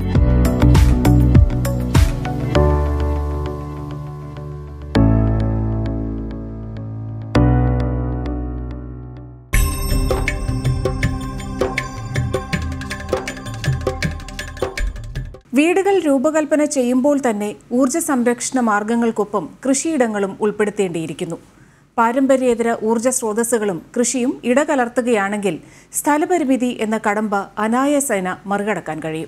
വീടുകൾ രൂപകൽപ്പന ചെയ്യുമ്പോൾ തന്നെ ഊർജ്ജ സംരക്ഷണ മാർഗങ്ങൾക്കൊപ്പം കൃഷിയിടങ്ങളും ഉൾപ്പെടുത്തേണ്ടിയിരിക്കുന്നു പാരമ്പര്യേതര ഊർജ്ജ സ്രോതസ്സുകളും കൃഷിയും ഇടകലർത്തുകയാണെങ്കിൽ സ്ഥലപരിമിതി എന്ന കടമ്പ അനായാസേന മറികടക്കാൻ കഴിയും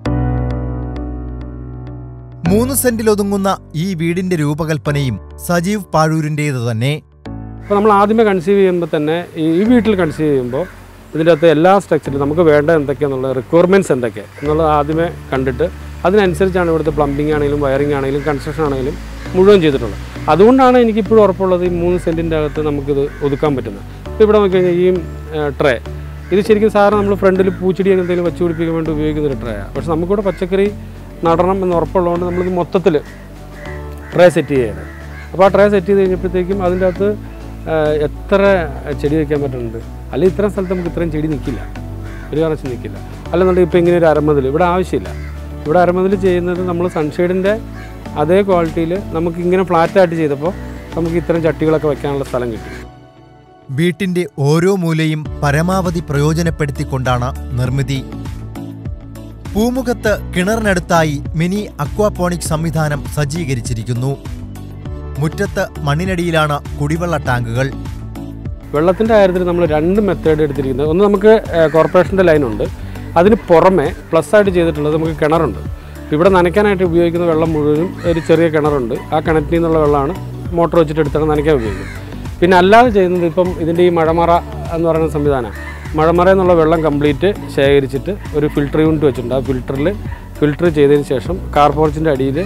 മൂന്ന് സെന്റിലൊതുങ്ങുന്ന ഈ വീടിന്റെ രൂപകൽപ്പനയും സജീവ് പാഴൂരിൻ്റേത് തന്നെ അപ്പോൾ നമ്മൾ ആദ്യമേ കൺസീവ് ചെയ്യുമ്പോൾ തന്നെ ഈ ഈ വീട്ടിൽ കൺസീവ് ചെയ്യുമ്പോൾ ഇതിൻ്റെ അകത്ത് എല്ലാ സ്ട്രക്ചറിലും നമുക്ക് വേണ്ട എന്തൊക്കെയാണെന്നുള്ള റിക്വയർമെൻറ്റ്സ് എന്തൊക്കെ എന്നുള്ളത് ആദ്യമേ കണ്ടിട്ട് അതിനനുസരിച്ചാണ് ഇവിടുത്തെ പ്ലംബിംഗ് ആണെങ്കിലും വയറിംഗ് ആണെങ്കിലും കൺസ്ട്രക്ഷൻ ആണെങ്കിലും മുഴുവൻ ചെയ്തിട്ടുള്ളത് അതുകൊണ്ടാണ് എനിക്കിപ്പോഴും ഉറപ്പുള്ളത് ഈ മൂന്ന് സെൻറ്റിൻ്റെ അകത്ത് നമുക്കിത് ഒതുക്കാൻ പറ്റുന്നത് ഇപ്പോൾ ഇവിടെ നോക്കിക്കഴിഞ്ഞാൽ ഈ ട്രേ ഇത് ശരിക്കും സാറ് നമ്മൾ ഫ്രണ്ടിൽ പൂച്ചെടി എന്തെങ്കിലും വെച്ച് പിടിപ്പിക്കാൻ വേണ്ടി ഉപയോഗിക്കുന്ന ഒരു ട്രേ ആണ് പക്ഷെ നമുക്കിവിടെ പച്ചക്കറി നടണം എന്ന് ഉറപ്പുള്ളതുകൊണ്ട് നമ്മളിത് മൊത്തത്തിൽ ട്രേ സെറ്റ് ചെയ്യണം അപ്പോൾ ആ ട്രേ സെറ്റ് ചെയ്ത് കഴിഞ്ഞപ്പോഴത്തേക്കും അതിൻ്റെ അകത്ത് ആ, എത്ര ചെടി വയ്ക്കാൻ പറ്റുന്നുണ്ട് അല്ലെങ്കിൽ ഇത്രയും സ്ഥലത്ത് നമുക്ക് ഇത്രയും ചെടി നിൽക്കില്ല ഒരു കാരണവശാലും നിൽക്കില്ല അല്ലെന്നുണ്ടെങ്കിൽ ഇപ്പോൾ ഇങ്ങനെ ഒരു അരമതിൽ ഇവിടെ ആവശ്യമില്ല ഇവിടെ അരമതിൽ ചെയ്യുന്നത് നമ്മൾ സൺഷെയ്ഡിൻ്റെ അതേ ക്വാളിറ്റിയിൽ നമുക്ക് ഇങ്ങനെ ഫ്ലാറ്റായിട്ട് ചെയ്തപ്പോൾ നമുക്ക് ഇത്തരം ചട്ടികളൊക്കെ വെക്കാനുള്ള സ്ഥലം കിട്ടി വീട്ടിന്റെ ഓരോ മൂലയും പരമാവധി പ്രയോജനപ്പെടുത്തിക്കൊണ്ടാണ് നിർമ്മിതി പൂമുഖത്ത് കിണറിനടുത്തായി മിനി അക്വാപോണിക് സംവിധാനം സജ്ജീകരിച്ചിരിക്കുന്നു മുറ്റത്ത് മണ്ണിനടിയിലാണ് കുടിവെള്ള ടാങ്കുകൾ വെള്ളത്തിൻ്റെ കാര്യത്തിൽ നമ്മൾ രണ്ട് മെത്തേഡ് എടുത്തിരിക്കുന്നത് ഒന്ന് നമുക്ക് കോർപ്പറേഷൻ്റെ ലൈനുണ്ട് അതിന് പുറമെ പ്ലസ് ആയിട്ട് ചെയ്തിട്ടുള്ളത് നമുക്ക് കിണറുണ്ട് ഇവിടെ നനയ്ക്കാനായിട്ട് ഉപയോഗിക്കുന്ന വെള്ളം മുഴുവനും ഒരു ചെറിയ കിണറുണ്ട് ആ കിണറ്റിൽ നിന്നുള്ള വെള്ളമാണ് മോട്ടോർ വെച്ചിട്ട് എടുത്താണ് നനയ്ക്കാൻ ഉപയോഗിക്കുന്നത് പിന്നെ അല്ലാതെ ചെയ്യുന്നത് ഇപ്പം ഇതിൻ്റെ ഈ മഴമറ എന്ന് പറയുന്ന സംവിധാനം മഴമറ എന്നുള്ള വെള്ളം കംപ്ലീറ്റ് ശേഖരിച്ചിട്ട് ഒരു ഫിൽട്ടർ യൂണിറ്റ് വെച്ചിട്ടുണ്ട് ആ ഫിൽറ്ററിൽ ഫിൽട്ടർ ചെയ്തതിന് ശേഷം കാർ പോർച്ചിൻ്റെ അടിയിൽ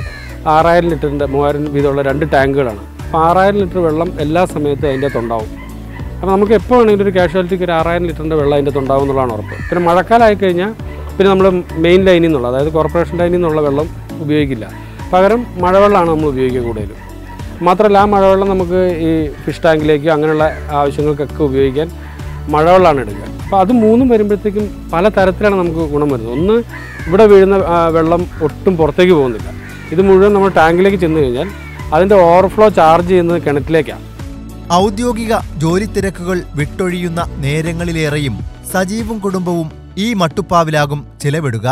ആറായിരം ലിറ്ററിൻ്റെ മൂവായിരം വീതമുള്ള രണ്ട് ടാങ്കുകളാണ് അപ്പോൾ ആറായിരം ലിറ്റർ വെള്ളം എല്ലാ സമയത്തും അതിൻ്റെ അകത്തുണ്ടാവും അപ്പോൾ നമുക്ക് എപ്പോൾ വേണമെങ്കിലും ഒരു കാഷ്വാലിറ്റിക്ക് ഒരു ആറായിരം ലിറ്ററിൻ്റെ വെള്ളം അതിൻ്റെ അകത്തുണ്ടാവും എന്നുള്ളതാണ് ഉറപ്പ് പിന്നെ മഴക്കാലമായി കഴിഞ്ഞാൽ പിന്നെ നമ്മൾ മെയിൻ ലൈനിൽ നിന്നുള്ള അതായത് കോർപ്പറേഷൻ ലൈനിൽ നിന്നുള്ള വെള്ളം ഉപയോഗിക്കില്ല പകരം മഴവെള്ളമാണ് നമ്മൾ ഉപയോഗിക്കുക കൂടുതലും മാത്രമല്ല ആ മഴവെള്ളം നമുക്ക് ഈ ഫിഷ് ടാങ്കിലേക്കോ അങ്ങനെയുള്ള ആവശ്യങ്ങൾക്കൊക്കെ ഉപയോഗിക്കാൻ മഴവെള്ളമാണ് എടുക്കുക അപ്പോൾ അത് മൂന്നും വരുമ്പോഴത്തേക്കും പല തരത്തിലാണ് നമുക്ക് ഗുണം വരുന്നത് ഒന്ന് ഇവിടെ വീഴുന്ന ആ, വെള്ളം ഒട്ടും പുറത്തേക്ക് പോകുന്നില്ല ഇത് മുഴുവൻ നമ്മൾ ടാങ്കിലേക്ക് ചെന്ന് കഴിഞ്ഞാൽ അതിൻ്റെ ഓവർഫ്ലോ ചാർജ് ചെയ്യുന്നത് കിണറ്റിലേക്കാണ് ഔദ്യോഗിക ജോലി തിരക്കുകൾ വിട്ടൊഴിയുന്ന നേരങ്ങളിലേറെയും സജീവും കുടുംബവും ഈ മട്ടുപ്പാവിലാകും ചിലവിടുക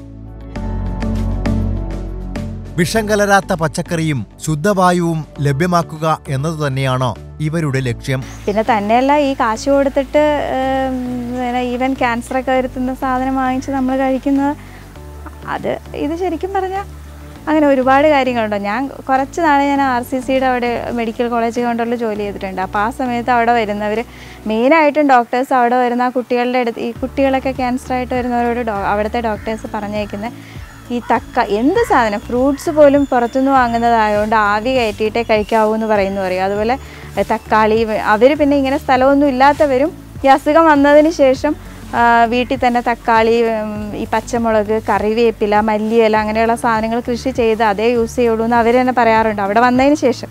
വിഷം കലരാത്ത പച്ചക്കറിയും ശുദ്ധവായുവും ലഭ്യമാക്കുക എന്നതുതന്നെയാണ് ഇവരുടെ ലക്ഷ്യം പിന്നെ തന്നെയല്ല ഈ കാശ് കൊടുത്തിട്ട് ഏം, പിന്നെ ഈവൻ ക്യാൻസറൊക്കെ വരുത്തുന്ന സാധനം വാങ്ങിച്ച് നമ്മൾ കഴിക്കുന്നത് അത് ഇത് ശരിക്കും പറഞ്ഞാൽ അങ്ങനെ ഒരുപാട് കാര്യങ്ങളുണ്ട് ഞാൻ കുറച്ച് നാൾ ഞാൻ ആർ സി സിയുടെ അവിടെ മെഡിക്കൽ കോളേജ് കൗണ്ടറിൽ ജോലി ചെയ്തിട്ടുണ്ട് അപ്പോൾ ആ സമയത്ത് അവിടെ വരുന്നവർ മെയിനായിട്ടും ഡോക്ടേഴ്സ് അവിടെ വരുന്ന ആ കുട്ടികളുടെ അടുത്ത് ഈ കുട്ടികളൊക്കെ ക്യാൻസർ ആയിട്ട് വരുന്നവരോട് ഡോ അവിടുത്തെ ഡോക്ടേഴ്സ് പറഞ്ഞേക്കുന്നത് ഈ തക്ക എന്ത് സാധനം ഫ്രൂട്ട്സ് പോലും പുറത്തുനിന്ന് വാങ്ങുന്നതായതുകൊണ്ട് ആവി കയറ്റിയിട്ടേ കഴിക്കാവൂ എന്ന് പറയുന്നു പറയും അതുപോലെ ഏ, തക്കാളി അവർ പിന്നെ ഇങ്ങനെ സ്ഥലമൊന്നും ഇല്ലാത്തവരും ഈ അസുഖം വന്നതിന് ശേഷം ആ, വീട്ടിൽ തന്നെ തക്കാളി ഉം, ഈ പച്ചമുളക് കറിവേപ്പില മല്ലിയില അങ്ങനെയുള്ള സാധനങ്ങൾ കൃഷി ചെയ്ത് അതേ യൂസ് ചെയ്യുള്ളൂ എന്ന് അവർ തന്നെ പറയാറുണ്ട് അവിടെ വന്നതിന് ശേഷം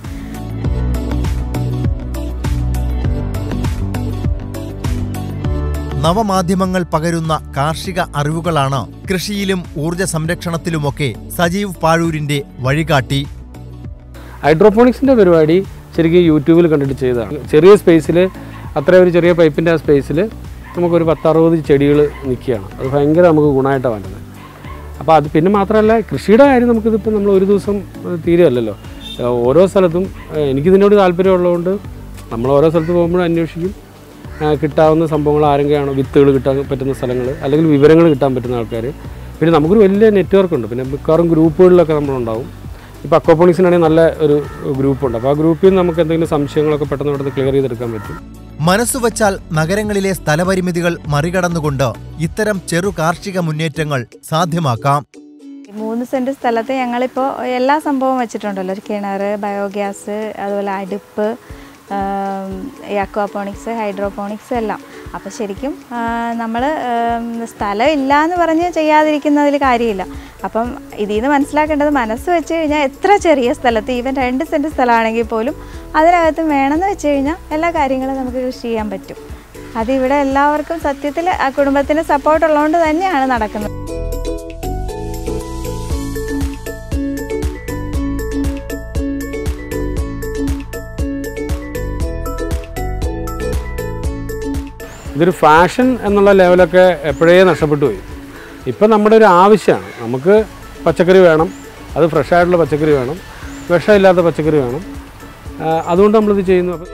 നവമാധ്യമങ്ങൾ പകരുന്ന കാർഷിക അറിവുകളാണ് കൃഷിയിലും ഊർജ സംരക്ഷണത്തിലുമൊക്കെ സജീവ് പാഴൂരിന്റെ വഴികാട്ടി ഹൈഡ്രോപോണിക്സിൻ്റെ പരിപാടി ശരിക്കും യൂട്യൂബിൽ കണ്ടിട്ട് ചെയ്തതാണ് ചെറിയ സ്പേസിൽ അത്ര ഒരു ചെറിയ പൈപ്പിൻ്റെ ആ സ്പേസിൽ നമുക്കൊരു പത്തറുപത് ചെടികൾ നിൽക്കുകയാണ് അത് ഭയങ്കര നമുക്ക് ഗുണമായിട്ടാണ് വരുന്നത് അപ്പോൾ അത് പിന്നെ മാത്രമല്ല കൃഷിയുടെ കാര്യം നമുക്കിതിപ്പോൾ നമ്മൾ ഒരു ദിവസം ഏഹ്, തീരുകയല്ലല്ലോ ഏഹ്, ഓരോ സ്ഥലത്തും ഏഹ്, എനിക്കിതിനോട് താല്പര്യമുള്ളതുകൊണ്ട് നമ്മൾ ഓരോ സ്ഥലത്ത് പോകുമ്പോഴും അന്വേഷിക്കും ഏഹ്, കിട്ടാവുന്ന സംഭവങ്ങൾ ആരെങ്കിലാണോ വിത്തുകൾ കിട്ടാൻ പറ്റുന്ന സ്ഥലങ്ങൾ അല്ലെങ്കിൽ വിവരങ്ങൾ കിട്ടാൻ പറ്റുന്ന ആൾക്കാർ പിന്നെ നമുക്കൊരു വലിയ നെറ്റ്വർക്ക് ഉണ്ട് പിന്നെ മിക്കവാറും ഗ്രൂപ്പുകളിലൊക്കെ നമ്മളുണ്ടാവും ഇപ്പോൾ അക്വാപോണിക്സിനാണെങ്കിൽ നല്ല ഒരു ഗ്രൂപ്പുണ്ട് അപ്പോൾ ആ ഗ്രൂപ്പിൽ നിന്ന് നമുക്ക് എന്തെങ്കിലും സംശയങ്ങളൊക്കെ പെട്ടെന്ന് പെട്ടെന്ന് ക്ലിയർ ചെയ്തെടുക്കാൻ പറ്റും മനസ്സുവച്ചാൽ നഗരങ്ങളിലെ സ്ഥലപരിമിതികൾ മറികടന്നുകൊണ്ട് ഇത്തരം ചെറു കാർഷിക മുന്നേറ്റങ്ങൾ സാധ്യമാക്കാം ഈ മൂന്ന് സെൻറ്റ് സ്ഥലത്ത് ഞങ്ങളിപ്പോൾ എല്ലാ സംഭവവും വെച്ചിട്ടുണ്ടല്ലോ ഒരു കിണർ ബയോഗ്യാസ് അതുപോലെ അടുപ്പ് ആം, ഈ അക്വാപോണിക്സ് ഹൈഡ്രോപോണിക്സ് എല്ലാം അപ്പോൾ ശരിക്കും നമ്മൾ സ്ഥലം ഇല്ല എന്ന് പറഞ്ഞ് ചെയ്യാതിരിക്കുന്നതിൽ കാര്യമില്ല അപ്പം ഇതിൽ നിന്ന് മനസ്സിലാക്കേണ്ടത് മനസ്സ് വെച്ച് കഴിഞ്ഞാൽ എത്ര ചെറിയ സ്ഥലത്ത് ഈവൻ രണ്ട് സെൻറ്റ് സ്ഥലമാണെങ്കിൽ പോലും അതിനകത്ത് വേണമെന്ന് വെച്ച് കഴിഞ്ഞാൽ എല്ലാ കാര്യങ്ങളും നമുക്ക് കൃഷി ചെയ്യാൻ പറ്റും അതിവിടെ എല്ലാവർക്കും സത്യത്തിൽ ആ കുടുംബത്തിന് സപ്പോർട്ട് ഉള്ളതുകൊണ്ട് തന്നെയാണ് നടക്കുന്നത് ഇതൊരു ഫാഷൻ എന്നുള്ള ലെവലൊക്കെ എപ്പോഴേ നഷ്ടപ്പെട്ടു പോയി ഇപ്പം നമ്മുടെ ഒരു ആവശ്യമാണ് നമുക്ക് പച്ചക്കറി വേണം അത് ഫ്രഷ് ആയിട്ടുള്ള പച്ചക്കറി വേണം വിഷമില്ലാത്ത പച്ചക്കറി വേണം ആ, അതുകൊണ്ട് നമ്മളിത് ചെയ്യുന്നു അപ്പം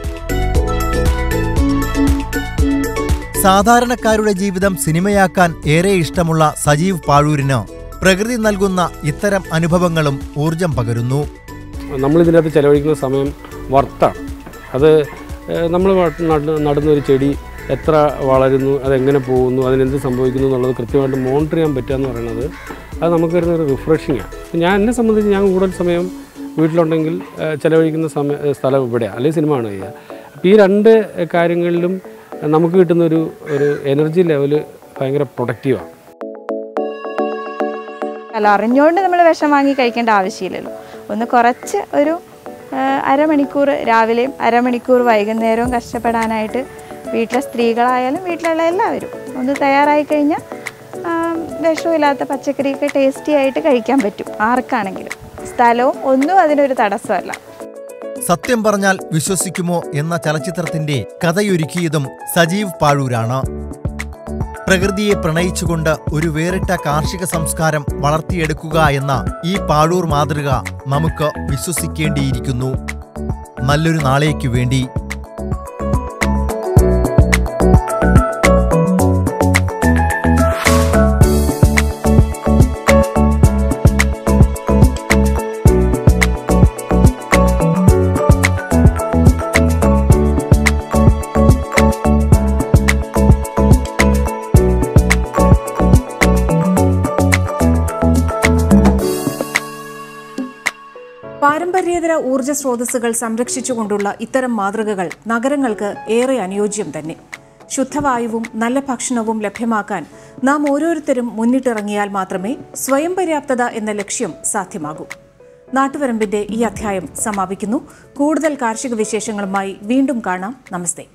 സാധാരണക്കാരുടെ ജീവിതം സിനിമയാക്കാൻ ഏറെ ഇഷ്ടമുള്ള സജീവ് പാഴൂരിന് പ്രകൃതി നൽകുന്ന ഇത്തരം അനുഭവങ്ങളും ഊർജം പകരുന്നു നമ്മൾ ഇതിനകത്ത് ചിലവഴിക്കുന്ന സമയം വർത്താണ് അത് നമ്മൾ നടുന്ന ഒരു ചെടി എത്ര വളരുന്നു അതെങ്ങനെ പോകുന്നു അതിനെന്ത് സംഭവിക്കുന്നു എന്നുള്ളത് കൃത്യമായിട്ട് മോണിറ്റർ ചെയ്യാൻ പറ്റുക എന്ന് പറയുന്നത് അത് നമുക്ക് വരുന്ന ഒരു റിഫ്രഷിംഗ് ആണ് ഞാൻ എന്നെ സംബന്ധിച്ച് ഞാൻ കൂടുതൽ സമയം വീട്ടിലുണ്ടെങ്കിൽ ഏഹ്, ചിലവഴിക്കുന്ന സമയ ഏഹ്, സ്ഥലം ഇവിടെയാണ് അല്ലെങ്കിൽ സിനിമ ആണ് ചെയ്യുക അപ്പോൾ ഈ രണ്ട് കാര്യങ്ങളിലും നമുക്ക് കിട്ടുന്ന ഒരു ഒരു എനർജി ലെവല് ഭയങ്കര പ്രൊഡക്റ്റീവാണ് അല്ല അറിഞ്ഞുകൊണ്ട് നമ്മൾ വിഷം വാങ്ങി കഴിക്കേണ്ട ആവശ്യമില്ലല്ലോ ഒന്ന് കുറച്ച് ഒരു ആ, അരമണിക്കൂർ രാവിലെയും അരമണിക്കൂർ വൈകുന്നേരവും കഷ്ടപ്പെടാനായിട്ട് വീട്ടിലെ സ്ത്രീകളായാലും വീട്ടിലുള്ള എല്ലാവരും ഒന്ന് തയ്യാറായി കഴിഞ്ഞാൽ ആ, വിഷമില്ലാത്ത പച്ചക്കറിയൊക്കെ ടേസ്റ്റി ആയിട്ട് കഴിക്കാൻ പറ്റും ആർക്കാണെങ്കിലും സ്ഥലവും ഒന്നും അതിനൊരു തടസ്സമല്ല സത്യം പറഞ്ഞാൽ വിശ്വസിക്കുമോ എന്ന ചലച്ചിത്രത്തിന്റെ കഥയൊരുക്കിയതും സജീവ് പാഴൂരാണ് പ്രകൃതിയെ പ്രണയിച്ചുകൊണ്ട് ഒരു വേറിട്ട കാർഷിക സംസ്കാരം വളർത്തിയെടുക്കുക എന്ന ഈ പാഴൂർ മാതൃക നമുക്ക് വിശ്വസിക്കേണ്ടിയിരിക്കുന്നു നല്ലൊരു നാളേക്കു വേണ്ടി പാരമ്പര്യേതര ഊർജ്ജ സ്രോതസ്സുകൾ സംരക്ഷിച്ചുകൊണ്ടുള്ള ഇത്തരം മാതൃകകൾ നഗരങ്ങൾക്ക് ഏറെ അനുയോജ്യം തന്നെ ശുദ്ധവായുവും നല്ല ഭക്ഷണവും ലഭ്യമാക്കാൻ നാം ഓരോരുത്തരും മുന്നിട്ടിറങ്ങിയാൽ മാത്രമേ സ്വയം പര്യാപ്തത എന്ന ലക്ഷ്യം സാധ്യമാകൂ നാട്ടുവരമ്പിന്റെ ഈ അധ്യായം സമാപിക്കുന്നു കൂടുതൽ കാർഷിക വിശേഷങ്ങളുമായി വീണ്ടും കാണാം നമസ്തേ